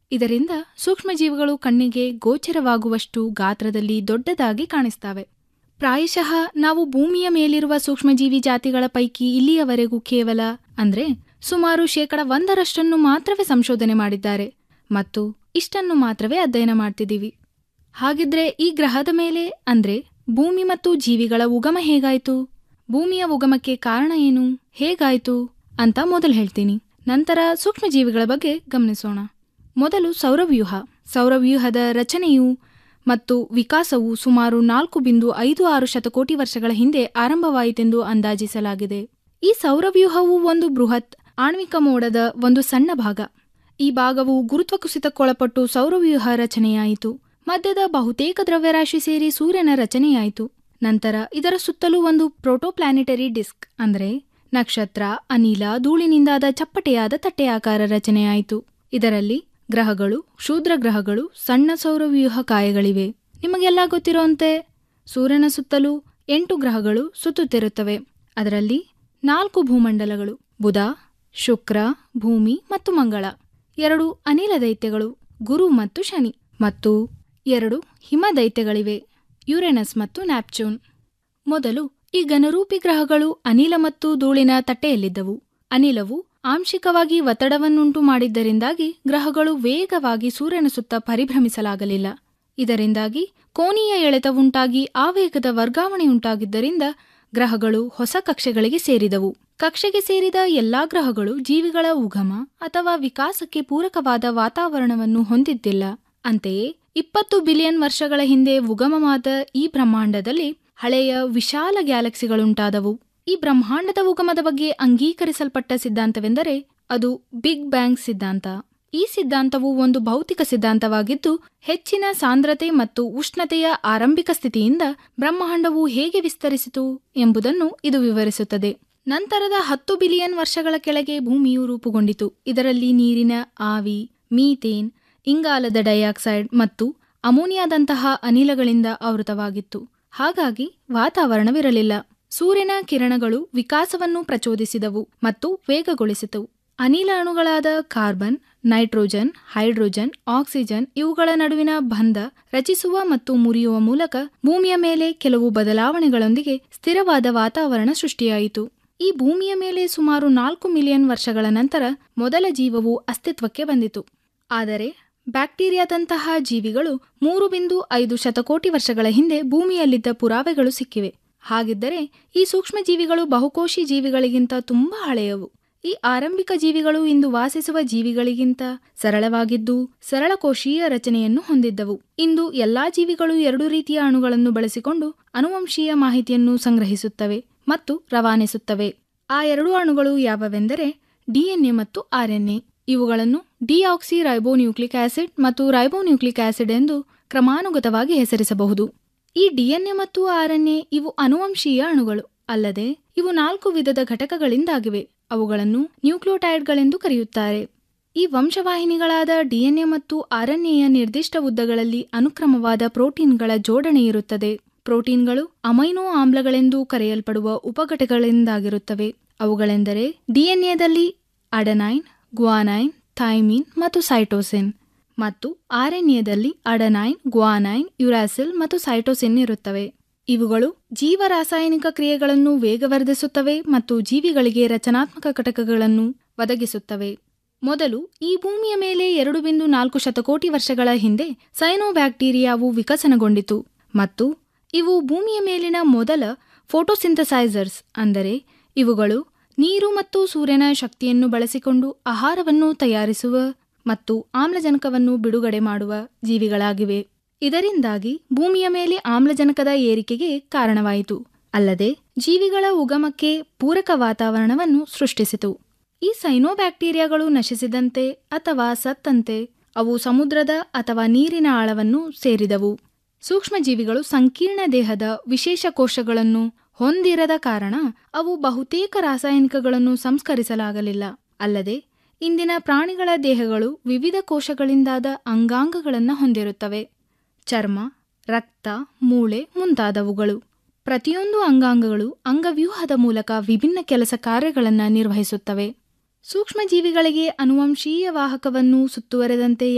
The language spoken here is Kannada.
ಇದರಿಂದ ಸೂಕ್ಷ್ಮಜೀವಿಗಳು ಕಣ್ಣಿಗೆ ಗೋಚರವಾಗುವಷ್ಟು ಗಾತ್ರದಲ್ಲಿ ದೊಡ್ಡದಾಗಿ ಕಾಣಿಸ್ತವೆ ಪ್ರಾಯಶಃ ನಾವು ಭೂಮಿಯ ಮೇಲಿರುವ ಸೂಕ್ಷ್ಮಜೀವಿ ಜಾತಿಗಳ ಪೈಕಿ ಇಲ್ಲಿಯವರೆಗೂ ಕೇವಲ ಅಂದ್ರೆ ಸುಮಾರು ಶೇಕಡ ಒಂದರಷ್ಟನ್ನು ಮಾತ್ರವೇ ಸಂಶೋಧನೆ ಮಾಡಿದ್ದಾರೆ ಮತ್ತು ಇಷ್ಟನ್ನು ಮಾತ್ರವೇ ಅಧ್ಯಯನ ಮಾಡ್ತಿದ್ದೀವಿ ಹಾಗಿದ್ರೆ ಈ ಗ್ರಹದ ಮೇಲೆ ಅಂದ್ರೆ ಭೂಮಿ ಮತ್ತು ಜೀವಿಗಳ ಉಗಮ ಹೇಗಾಯ್ತು ಭೂಮಿಯ ಉಗಮಕ್ಕೆ ಕಾರಣ ಏನು ಹೇಗಾಯ್ತು ಅಂತ ಮೊದಲು ಹೇಳ್ತೀನಿ ನಂತರ ಸೂಕ್ಷ್ಮಜೀವಿಗಳ ಬಗ್ಗೆ ಗಮನಿಸೋಣ ಮೊದಲು ಸೌರವ್ಯೂಹ ಸೌರವ್ಯೂಹದ ರಚನೆಯು ಮತ್ತು ವಿಕಾಸವು ಸುಮಾರು ನಾಲ್ಕು ಬಿಂದು ಐದು ಆರು ಶತಕೋಟಿ ವರ್ಷಗಳ ಹಿಂದೆ ಆರಂಭವಾಯಿತೆಂದು ಅಂದಾಜಿಸಲಾಗಿದೆ ಈ ಸೌರವ್ಯೂಹವು ಒಂದು ಬೃಹತ್ ಆಣ್ವಿಕ ಮೋಡದ ಒಂದು ಸಣ್ಣ ಭಾಗ ಈ ಭಾಗವು ಗುರುತ್ವ ಕುಸಿತಕ್ಕೊಳಪಟ್ಟು ಸೌರವ್ಯೂಹ ರಚನೆಯಾಯಿತು ಮಧ್ಯದ ಬಹುತೇಕ ದ್ರವ್ಯರಾಶಿ ಸೇರಿ ಸೂರ್ಯನ ರಚನೆಯಾಯಿತು ನಂತರ ಇದರ ಸುತ್ತಲೂ ಒಂದು ಪ್ರೋಟೋಪ್ಲಾನೆಟರಿ ಡಿಸ್ಕ್ ಅಂದರೆ ನಕ್ಷತ್ರ ಅನಿಲ ಧೂಳಿನಿಂದಾದ ಚಪ್ಪಟೆಯಾದ ತಟ್ಟೆಯಾಕಾರ ರಚನೆಯಾಯಿತು ಇದರಲ್ಲಿ ಗ್ರಹಗಳು ಕ್ಷುದ್ರ ಗ್ರಹಗಳು ಸಣ್ಣ ಸೌರವ್ಯೂಹ ಕಾಯಗಳಿವೆ ನಿಮಗೆಲ್ಲ ಗೊತ್ತಿರುವಂತೆ ಸೂರ್ಯನ ಸುತ್ತಲೂ ಎಂಟು ಗ್ರಹಗಳು ಸುತ್ತುತ್ತಿರುತ್ತವೆ ಅದರಲ್ಲಿ ನಾಲ್ಕು ಭೂಮಂಡಲಗಳು ಬುಧ ಶುಕ್ರ ಭೂಮಿ ಮತ್ತು ಮಂಗಳ ಎರಡು ಅನಿಲ ದೈತ್ಯಗಳು ಗುರು ಮತ್ತು ಶನಿ ಮತ್ತು ಎರಡು ಹಿಮ ದೈತ್ಯಗಳಿವೆ ಯುರೇನಸ್ ಮತ್ತು ನ್ಯಾಪ್ಚೂನ್ ಮೊದಲು ಈ ಘನರೂಪಿ ಗ್ರಹಗಳು ಅನಿಲ ಮತ್ತು ಧೂಳಿನ ತಟ್ಟೆಯಲ್ಲಿದ್ದವು ಅನಿಲವು ಆಂಶಿಕವಾಗಿ ಒತ್ತಡವನ್ನುಂಟು ಮಾಡಿದ್ದರಿಂದಾಗಿ ಗ್ರಹಗಳು ವೇಗವಾಗಿ ಸೂರ್ಯನ ಸುತ್ತ ಪರಿಭ್ರಮಿಸಲಾಗಲಿಲ್ಲ ಇದರಿಂದಾಗಿ ಕೋನೀಯ ಎಳೆತವುಂಟಾಗಿ ಆವೇಗದ ವರ್ಗಾವಣೆಯುಂಟಾಗಿದ್ದರಿಂದ ಗ್ರಹಗಳು ಹೊಸ ಕಕ್ಷೆಗಳಿಗೆ ಸೇರಿದವು ಕಕ್ಷೆಗೆ ಸೇರಿದ ಎಲ್ಲಾ ಗ್ರಹಗಳು ಜೀವಿಗಳ ಉಗಮ ಅಥವಾ ವಿಕಾಸಕ್ಕೆ ಪೂರಕವಾದ ವಾತಾವರಣವನ್ನು ಹೊಂದಿದ್ದಿಲ್ಲ ಅಂತೆಯೇ ಇಪ್ಪತ್ತು ಬಿಲಿಯನ್ ವರ್ಷಗಳ ಹಿಂದೆ ಉಗಮವಾದ ಈ ಬ್ರಹ್ಮಾಂಡದಲ್ಲಿ ಹಳೆಯ ವಿಶಾಲ ಗ್ಯಾಲಕ್ಸಿಗಳುಂಟಾದವು ಈ ಬ್ರಹ್ಮಾಂಡದ ಉಗಮದ ಬಗ್ಗೆ ಅಂಗೀಕರಿಸಲ್ಪಟ್ಟ ಸಿದ್ಧಾಂತವೆಂದರೆ ಅದು ಬಿಗ್ ಬ್ಯಾಂಗ್ ಸಿದ್ಧಾಂತ ಈ ಸಿದ್ಧಾಂತವು ಒಂದು ಭೌತಿಕ ಸಿದ್ಧಾಂತವಾಗಿದ್ದು ಹೆಚ್ಚಿನ ಸಾಂದ್ರತೆ ಮತ್ತು ಉಷ್ಣತೆಯ ಆರಂಭಿಕ ಸ್ಥಿತಿಯಿಂದ ಬ್ರಹ್ಮಾಂಡವು ಹೇಗೆ ವಿಸ್ತರಿಸಿತು ಎಂಬುದನ್ನು ಇದು ವಿವರಿಸುತ್ತದೆ ನಂತರದ ಹತ್ತು ಬಿಲಿಯನ್ ವರ್ಷಗಳ ಕೆಳಗೆ ಭೂಮಿಯು ರೂಪುಗೊಂಡಿತು ಇದರಲ್ಲಿ ನೀರಿನ ಆವಿ ಮೀಥೇನ್ ಇಂಗಾಲದ ಡೈಆಕ್ಸೈಡ್ ಮತ್ತು ಅಮೋನಿಯಾದಂತಹ ಅನಿಲಗಳಿಂದ ಆವೃತವಾಗಿತ್ತು ಹಾಗಾಗಿ ವಾತಾವರಣವಿರಲಿಲ್ಲ ಸೂರ್ಯನ ಕಿರಣಗಳು ವಿಕಾಸವನ್ನು ಪ್ರಚೋದಿಸಿದವು ಮತ್ತು ವೇಗಗೊಳಿಸಿತು ಅನಿಲ ಅಣುಗಳಾದ ಕಾರ್ಬನ್ ನೈಟ್ರೋಜನ್ ಹೈಡ್ರೋಜನ್ ಆಕ್ಸಿಜನ್ ಇವುಗಳ ನಡುವಿನ ಬಂಧ ರಚಿಸುವ ಮತ್ತು ಮುರಿಯುವ ಮೂಲಕ ಭೂಮಿಯ ಮೇಲೆ ಕೆಲವು ಬದಲಾವಣೆಗಳೊಂದಿಗೆ ಸ್ಥಿರವಾದ ವಾತಾವರಣ ಸೃಷ್ಟಿಯಾಯಿತು ಈ ಭೂಮಿಯ ಮೇಲೆ ಸುಮಾರು ನಾಲ್ಕು ಮಿಲಿಯನ್ ವರ್ಷಗಳ ನಂತರ ಮೊದಲ ಜೀವವು ಅಸ್ತಿತ್ವಕ್ಕೆ ಬಂದಿತು ಆದರೆ ಬ್ಯಾಕ್ಟೀರಿಯಾದಂತಹ ಜೀವಿಗಳು ಮೂರು ಬಿಂದು ಐದು ಶತಕೋಟಿ ವರ್ಷಗಳ ಹಿಂದೆ ಭೂಮಿಯಲ್ಲಿದ್ದ ಪುರಾವೆಗಳು ಸಿಕ್ಕಿವೆ ಹಾಗಿದ್ದರೆ ಈ ಸೂಕ್ಷ್ಮಜೀವಿಗಳು ಬಹುಕೋಶಿ ಜೀವಿಗಳಿಗಿಂತ ತುಂಬಾ ಹಳೆಯವು ಈ ಆರಂಭಿಕ ಜೀವಿಗಳು ಇಂದು ವಾಸಿಸುವ ಜೀವಿಗಳಿಗಿಂತ ಸರಳವಾಗಿದ್ದು ಸರಳಕೋಶೀಯ ರಚನೆಯನ್ನು ಹೊಂದಿದ್ದವು ಇಂದು ಎಲ್ಲಾ ಜೀವಿಗಳು ಎರಡು ರೀತಿಯ ಅಣುಗಳನ್ನು ಬಳಸಿಕೊಂಡು ಅನುವಂಶೀಯ ಮಾಹಿತಿಯನ್ನು ಸಂಗ್ರಹಿಸುತ್ತವೆ ಮತ್ತು ರವಾನಿಸುತ್ತವೆ ಆ ಎರಡು ಅಣುಗಳು ಯಾವವೆಂದರೆ ಡಿಎನ್ಎ ಮತ್ತು ಆರ್ಎನ್ಎ ಇವುಗಳನ್ನು ಡಿಆಕ್ಸಿ ರೈಬೋನ್ಯೂಕ್ಲಿಕ್ ಆಸಿಡ್ ಮತ್ತು ರೈಬೋನ್ಯೂಕ್ಲಿಕ್ ಆಸಿಡ್ ಎಂದು ಕ್ರಮಾನುಗತವಾಗಿ ಹೆಸರಿಸಬಹುದು ಈ ಡಿಎನ್ಎ ಮತ್ತು ಆರ್ಎನ್ಎ ಇವು ಅನುವಂಶೀಯ ಅಣುಗಳು ಅಲ್ಲದೆ ಇವು ನಾಲ್ಕು ವಿಧದ ಘಟಕಗಳಿಂದಾಗಿವೆ ಅವುಗಳನ್ನು ನ್ಯೂಕ್ಲಿಯೋಟೈಡ್ಗಳೆಂದು ಕರೆಯುತ್ತಾರೆ ಈ ವಂಶವಾಹಿನಿಗಳಾದ ಡಿಎನ್ಎ ಮತ್ತು ಆರ್ಎನ್ಎಯ ನಿರ್ದಿಷ್ಟ ಉದ್ದಗಳಲ್ಲಿ ಅನುಕ್ರಮವಾದ ಪ್ರೋಟೀನ್ಗಳ ಜೋಡಣೆ ಇರುತ್ತದೆ ಪ್ರೋಟೀನ್ಗಳು ಅಮೈನೋ ಆಮ್ಲಗಳೆಂದು ಕರೆಯಲ್ಪಡುವ ಉಪಘಟಕಗಳಿಂದಾಗಿರುತ್ತವೆ ಅವುಗಳೆಂದರೆ ಡಿಎನ್ಎದಲ್ಲಿ ಅಡನೈನ್ ಗ್ವಾನೈನ್ ಥೈಮಿನ್ ಮತ್ತು ಸೈಟೋಸಿನ್ ಮತ್ತು ಆರ್ಎನ್ಎದಲ್ಲಿ ಅಡನೈನ್ ಗ್ವಾನೈನ್ ಯುರಾಸಿಲ್ ಮತ್ತು ಸೈಟೋಸಿನ್ ಇರುತ್ತವೆ ಇವುಗಳು ಜೀವರಾಸಾಯನಿಕ ಕ್ರಿಯೆಗಳನ್ನು ವೇಗವರ್ಧಿಸುತ್ತವೆ ಮತ್ತು ಜೀವಿಗಳಿಗೆ ರಚನಾತ್ಮಕ ಘಟಕಗಳನ್ನು ಒದಗಿಸುತ್ತವೆ ಮೊದಲು ಈ ಭೂಮಿಯ ಮೇಲೆ ಎರಡು ಬಿಂದು ನಾಲ್ಕು ಶತಕೋಟಿ ವರ್ಷಗಳ ಹಿಂದೆ ಸೈನೋಬ್ಯಾಕ್ಟೀರಿಯಾವು ವಿಕಸನಗೊಂಡಿತು ಮತ್ತು ಇವು ಭೂಮಿಯ ಮೇಲಿನ ಮೊದಲ ಫೋಟೋಸಿಂಥಸೈಸರ್ಸ್ ಅಂದರೆ ಇವುಗಳು ನೀರು ಮತ್ತು ಸೂರ್ಯನ ಶಕ್ತಿಯನ್ನು ಬಳಸಿಕೊಂಡು ಆಹಾರವನ್ನು ತಯಾರಿಸುವ ಮತ್ತು ಆಮ್ಲಜನಕವನ್ನು ಬಿಡುಗಡೆ ಮಾಡುವ ಜೀವಿಗಳಾಗಿವೆ ಇದರಿಂದಾಗಿ ಭೂಮಿಯ ಮೇಲೆ ಆಮ್ಲಜನಕದ ಏರಿಕೆಗೆ ಕಾರಣವಾಯಿತು ಅಲ್ಲದೆ ಜೀವಿಗಳ ಉಗಮಕ್ಕೆ ಪೂರಕ ವಾತಾವರಣವನ್ನು ಸೃಷ್ಟಿಸಿತು ಈ ಸೈನೋಬ್ಯಾಕ್ಟೀರಿಯಾಗಳು ನಶಿಸಿದಂತೆ ಅಥವಾ ಸತ್ತಂತೆ ಅವು ಸಮುದ್ರದ ಅಥವಾ ನೀರಿನ ಆಳವನ್ನು ಸೇರಿದವು ಸೂಕ್ಷ್ಮಜೀವಿಗಳು ಸಂಕೀರ್ಣ ದೇಹದ ವಿಶೇಷ ಕೋಶಗಳನ್ನು ಹೊಂದಿರದ ಕಾರಣ ಅವು ಬಹುತೇಕ ರಾಸಾಯನಿಕಗಳನ್ನು ಸಂಸ್ಕರಿಸಲಾಗಲಿಲ್ಲ ಅಲ್ಲದೆ ಇಂದಿನ ಪ್ರಾಣಿಗಳ ದೇಹಗಳು ವಿವಿಧ ಕೋಶಗಳಿಂದಾದ ಅಂಗಾಂಗಗಳನ್ನು ಹೊಂದಿರುತ್ತವೆ ಚರ್ಮ ರಕ್ತ ಮೂಳೆ ಮುಂತಾದವುಗಳು ಪ್ರತಿಯೊಂದು ಅಂಗಾಂಗಗಳು ಅಂಗವ್ಯೂಹದ ಮೂಲಕ ವಿಭಿನ್ನ ಕೆಲಸ ಕಾರ್ಯಗಳನ್ನು ನಿರ್ವಹಿಸುತ್ತವೆ ಸೂಕ್ಷ್ಮಜೀವಿಗಳಿಗೆ ಅನುವಂಶೀಯ ವಾಹಕವನ್ನು ಸುತ್ತುವರೆದಂತೆ